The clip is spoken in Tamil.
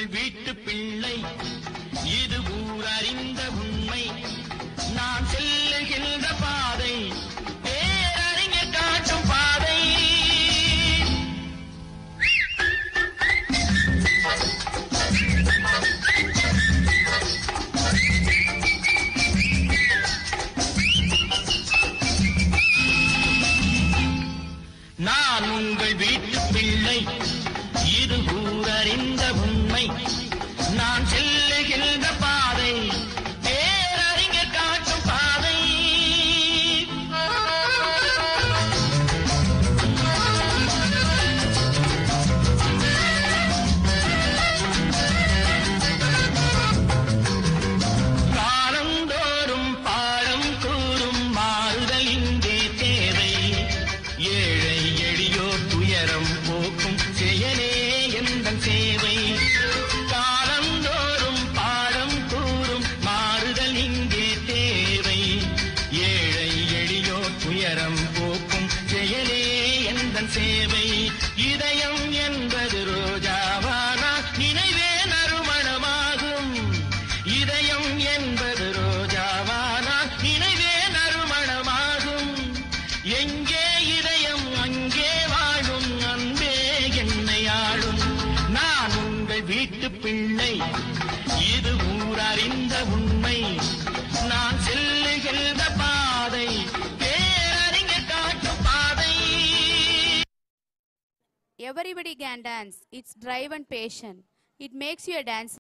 உங்கள் வீட்டு பிள்ளை இது ஊர் அறிந்த உண்மை நான் செல்லுகின்ற பாதை பேரறிஞர் காட்டும் பாதை நான் உங்கள் வீட்டு பிள்ளை இது ஊரறிந்த உண்மை நான் செல்லுகின்ற பாதை பேரறிஞர் காட்டும் பாதை காலந்தோறும் பாடம் கூறும் மாறுதல் இங்கே தேவை ஏழை எளியோர் துயரம் போக்கும் செயலே எந்தன் சேவை காலந்தோறும் பாடம் கூறும் மாறுதல் இங்கே தேவை ஏழை எளியோர் துயரம் போக்கும் செயலே எந்தன் சேவை இதயம் என்பது ரோஜாவானா நினைவே நறுமணமாகும் இதயம் என்பது ரோஜாவானா நினைவே நறுமணமாகும் எங்கே இதயம் அங்கே வாழும் அன்பே என்னை ஆளும் நான் உங்கள் வீட்டு பிள்ளை இது ஊரறிந்த உண்மை நான் செல்லுகின்ற பாதை பேரறிஞர் காட்டும் பாதை Everybody can dance. It's drive and passion. It makes you a dancer.